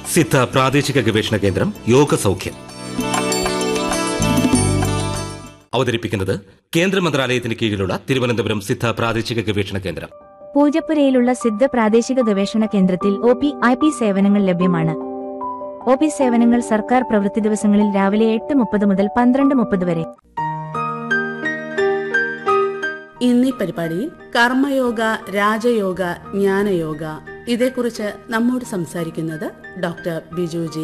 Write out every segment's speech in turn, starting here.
സിദ്ധ പ്രാദേശിക ഗവേഷണ കേന്ദ്രം യോഗ സൗഖ്യം അവതരിപ്പിക്കുന്നത് കേന്ദ്ര മന്ത്രാലയത്തിന് കീഴിലുള്ള തിരുവനന്തപുരം സിദ്ധ പ്രാദേശിക ഗവേഷണ കേന്ദ്രം പൂജപ്പുരയിലുള്ള സിദ്ധ പ്രാദേശിക ഗവേഷണ കേന്ദ്രത്തിൽ ഒ പി ഐ പി സേവനങ്ങൾ ലഭ്യമാണ് ഒ പി സേവനങ്ങൾ സർക്കാർ പ്രവൃത്തി ദിവസങ്ങളിൽ രാവിലെ എട്ട് മുപ്പത് മുതൽ പന്ത്രണ്ട് മുപ്പത് വരെ ഇന്നീ പരിപാടിയിൽ കർമ്മയോഗ രാജയോഗ ജ്ഞാനയോഗ ഇതേക്കുറിച്ച് നമ്മോട് സംസാരിക്കുന്നത് ഡോക്ടർ ബിജുജി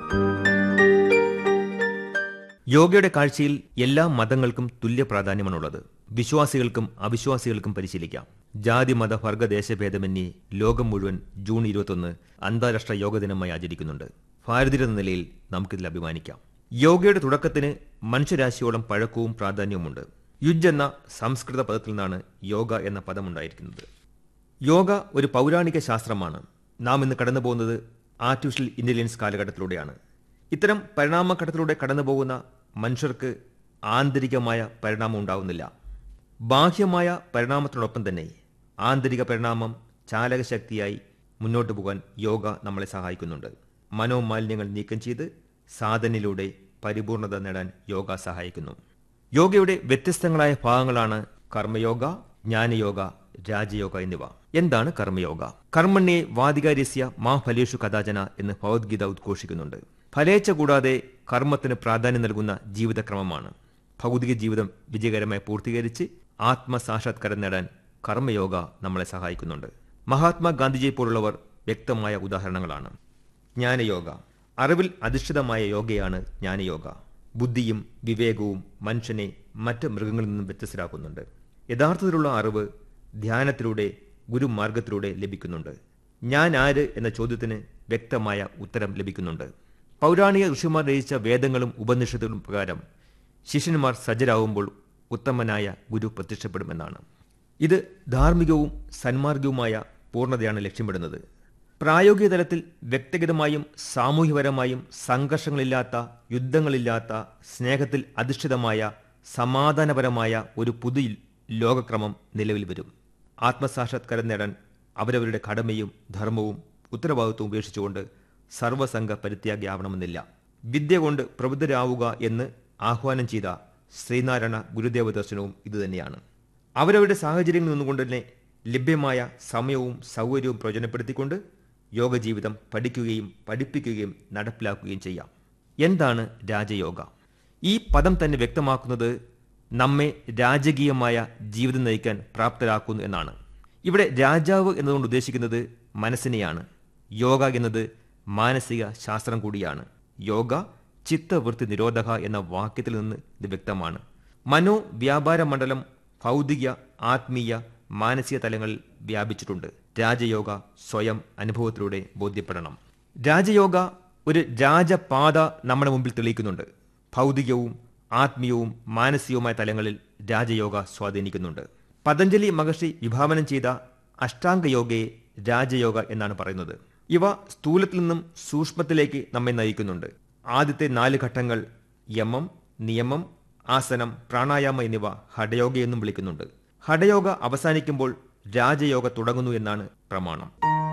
യോഗയുടെ കാഴ്ചയിൽ എല്ലാ മതങ്ങൾക്കും തുല്യ പ്രാധാന്യമാണുള്ളത് വിശ്വാസികൾക്കും അവിശ്വാസികൾക്കും പരിശീലിക്കാം ജാതി മത വർഗ ദേശഭേദമന്യേ ലോകം മുഴുവൻ ജൂൺ ഇരുപത്തൊന്ന് അന്താരാഷ്ട്ര യോഗ ദിനമായി ആചരിക്കുന്നുണ്ട് ഭാരതീയരെന്ന നിലയിൽ നമുക്കിതിൽ അഭിമാനിക്കാം യോഗയുടെ തുടക്കത്തിന് മനുഷ്യരാശിയോളം പഴക്കവും പ്രാധാന്യവുമുണ്ട് യുജ് എന്ന സംസ്കൃത പദത്തിൽ നിന്നാണ് യോഗ എന്ന പദമുണ്ടായിരിക്കുന്നത് യോഗ ഒരു പൗരാണിക ശാസ്ത്രമാണ് നാം ഇന്ന് കടന്നു പോകുന്നത് ആർട്ടിഫിഷ്യൽ ഇന്റലിജൻസ് കാലഘട്ടത്തിലൂടെയാണ് ഇത്തരം പരിണാമഘട്ടത്തിലൂടെ കടന്നു പോകുന്ന മനുഷ്യർക്ക് ആന്തരികമായ പരിണാമം ഉണ്ടാവുന്നില്ല ബാഹ്യമായ പരിണാമത്തിനോടൊപ്പം തന്നെ ആന്തരിക പരിണാമം ചാലകശക്തിയായി മുന്നോട്ട് പോകാൻ യോഗ നമ്മളെ സഹായിക്കുന്നുണ്ട് മനോമാലിന്യങ്ങൾ നീക്കം ചെയ്ത് സാധനയിലൂടെ പരിപൂർണത നേടാൻ യോഗ സഹായിക്കുന്നു യോഗയുടെ വ്യത്യസ്തങ്ങളായ ഭാഗങ്ങളാണ് കർമ്മയോഗ ജ്ഞാനയോഗ രാജയോഗ എന്നിവ എന്താണ് കർമ്മയോഗ കർമ്മണ്യെ വാദികാര്യസ്യ മാ ഫലേഷു കഥാചന എന്ന് ഭഗവത്ഗീത ഉദ്ഘോഷിക്കുന്നുണ്ട് ഫലേച്ഛ കൂടാതെ കർമ്മത്തിന് പ്രാധാന്യം നൽകുന്ന ജീവിതക്രമമാണ് ഭൗതിക ജീവിതം വിജയകരമായി പൂർത്തീകരിച്ച് ആത്മസാക്ഷാത്കാരം നേടാൻ കർമ്മയോഗ നമ്മളെ സഹായിക്കുന്നുണ്ട് മഹാത്മാഗാന്ധിജിയെ പോലുള്ളവർ വ്യക്തമായ ഉദാഹരണങ്ങളാണ് ജ്ഞാനയോഗ അറിവിൽ അധിഷ്ഠിതമായ യോഗയാണ് ജ്ഞാനയോഗ ബുദ്ധിയും വിവേകവും മനുഷ്യനെ മറ്റ് മൃഗങ്ങളിൽ നിന്നും വ്യത്യസ്തരാക്കുന്നുണ്ട് യഥാർത്ഥത്തിലുള്ള അറിവ് ധ്യാനത്തിലൂടെ ഗുരുമാർഗത്തിലൂടെ ലഭിക്കുന്നുണ്ട് ഞാൻ ആര് എന്ന ചോദ്യത്തിന് വ്യക്തമായ ഉത്തരം ലഭിക്കുന്നുണ്ട് പൗരാണിക ഋഷിമാർ രചിച്ച വേദങ്ങളും ഉപനിഷത്തുകളും പ്രകാരം ശിഷ്യന്മാർ സജ്ജരാകുമ്പോൾ ഉത്തമനായ ഗുരു പ്രത്യക്ഷപ്പെടുമെന്നാണ് ഇത് ധാർമ്മികവും സന്മാർഗവുമായ പൂർണ്ണതയാണ് ലക്ഷ്യമിടുന്നത് പ്രായോഗിക തലത്തിൽ വ്യക്തിഗതമായും സാമൂഹ്യപരമായും സംഘർഷങ്ങളില്ലാത്ത യുദ്ധങ്ങളില്ലാത്ത സ്നേഹത്തിൽ അധിഷ്ഠിതമായ സമാധാനപരമായ ഒരു പുതിയ ലോകക്രമം നിലവിൽ വരും ആത്മസാക്ഷാത്കാരം നേടാൻ അവരവരുടെ കടമയും ധർമ്മവും ഉത്തരവാദിത്വവും ഉപേക്ഷിച്ചുകൊണ്ട് സർവസംഘ പരിത്യാഗിയാവണമെന്നില്ല വിദ്യ കൊണ്ട് പ്രബുദ്ധരാവുക എന്ന് ആഹ്വാനം ചെയ്ത ശ്രീനാരായണ ഗുരുദേവ ദർശനവും ഇതുതന്നെയാണ് അവരവരുടെ സാഹചര്യങ്ങളിൽ നിന്നുകൊണ്ട് തന്നെ ലഭ്യമായ സമയവും സൗകര്യവും പ്രയോജനപ്പെടുത്തിക്കൊണ്ട് യോഗജീവിതം പഠിക്കുകയും പഠിപ്പിക്കുകയും നടപ്പിലാക്കുകയും ചെയ്യാം എന്താണ് രാജയോഗ ഈ പദം തന്നെ വ്യക്തമാക്കുന്നത് നമ്മെ രാജകീയമായ ജീവിതം നയിക്കാൻ പ്രാപ്തരാക്കുന്നു എന്നാണ് ഇവിടെ രാജാവ് എന്നതുകൊണ്ട് ഉദ്ദേശിക്കുന്നത് മനസ്സിനെയാണ് യോഗ എന്നത് മാനസിക ശാസ്ത്രം കൂടിയാണ് യോഗ ചിത്തവൃത്തി നിരോധക എന്ന വാക്യത്തിൽ നിന്ന് ഇത് വ്യക്തമാണ് മനോ വ്യാപാര മണ്ഡലം ഭൗതിക ആത്മീയ മാനസിക തലങ്ങളിൽ വ്യാപിച്ചിട്ടുണ്ട് രാജയോഗ സ്വയം അനുഭവത്തിലൂടെ ബോധ്യപ്പെടണം രാജയോഗ ഒരു രാജപാത നമ്മുടെ മുമ്പിൽ തെളിയിക്കുന്നുണ്ട് ഭൗതികവും ആത്മീയവും മാനസികവുമായ തലങ്ങളിൽ രാജയോഗ സ്വാധീനിക്കുന്നുണ്ട് പതഞ്ജലി മഹർഷി വിഭാവനം ചെയ്ത അഷ്ടാംഗ യോഗയെ രാജയോഗ എന്നാണ് പറയുന്നത് ഇവ സ്ഥൂലത്തിൽ നിന്നും സൂക്ഷ്മത്തിലേക്ക് നമ്മെ നയിക്കുന്നുണ്ട് ആദ്യത്തെ നാല് ഘട്ടങ്ങൾ യമം നിയമം ആസനം പ്രാണായാമ എന്നിവ ഹഠയോഗ എന്നും വിളിക്കുന്നുണ്ട് ഹഠയോഗ അവസാനിക്കുമ്പോൾ രാജയോഗ തുടങ്ങുന്നു എന്നാണ് പ്രമാണം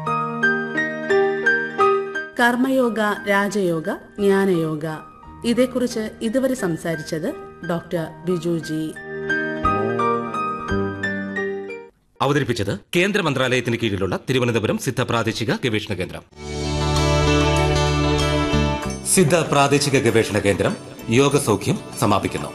കർമ്മയോഗ രാജയോഗ ജ്ഞാനയോഗ ഇതേക്കുറിച്ച് ഇതുവരെ സംസാരിച്ചത് ഡോക്ടർ ബിജുജി അവതരിപ്പിച്ചത് കേന്ദ്ര മന്ത്രാലയത്തിന് കീഴിലുള്ള തിരുവനന്തപുരം സിദ്ധ പ്രാദേശിക ഗവേഷണ കേന്ദ്രം സിദ്ധ പ്രാദേശിക ഗവേഷണ കേന്ദ്രം യോഗ സൗഖ്യം സമാപിക്കുന്നു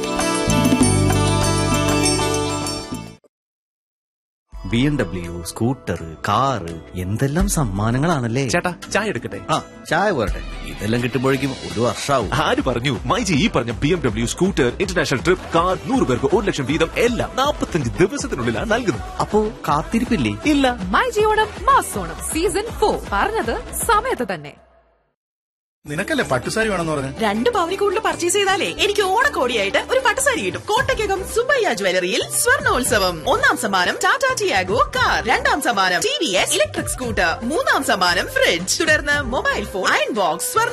B M W scooter car എന്തെല്ലാം സമ്മാനങ്ങളാണല്ലേ ചേട്ടാ ചായ എടുക്കട്ടെ ആ ചായ പോരട്ടെ ഇതെല്ലാം കിട്ടുമ്പോഴേക്കും ഒരു വർഷാവും ആര് പറഞ്ഞു മൈജി ഈ പറഞ്ഞ B M W scooter international trip car നൂറ് പേർക്ക് ഒരു ലക്ഷം വീതം എല്ലാം നാൽപ്പത്തഞ്ച് ദിവസത്തിനുള്ളിലാണ് നൽകുന്നത് അപ്പോ കാത്തിരിപ്പില്ലേ ഇല്ല മൈ ജിയോണം മാസോണം സീസൺ ഫോർ പറഞ്ഞത് സമയത്ത് തന്നെ നിനക്കല്ലേ പട്ടുസാരി വേണമെന്ന് പറഞ്ഞു രണ്ട് പവനി കൂടുതൽ പർച്ചേസ് ചെയ്താലേ എനിക്ക് ഓണക്കോടിയായിട്ട് ഒരു പട്ടുസാരി കിട്ടും കോട്ടയ്ക്കകം സുബയ്യ ജ്വല്ലറിയിൽ സ്വർണോത്സവം ഒന്നാം സമ്മാനം ടാറ്റ ടിയാഗോ കാർ രണ്ടാം സമ്മാനം T V S electric scooter മൂന്നാം സമ്മാനം ഫ്രിഡ്ജ് തുടർന്ന് മൊബൈൽ ഫോൺ അയൺ ബോക്സ് സ്വർണ്ണ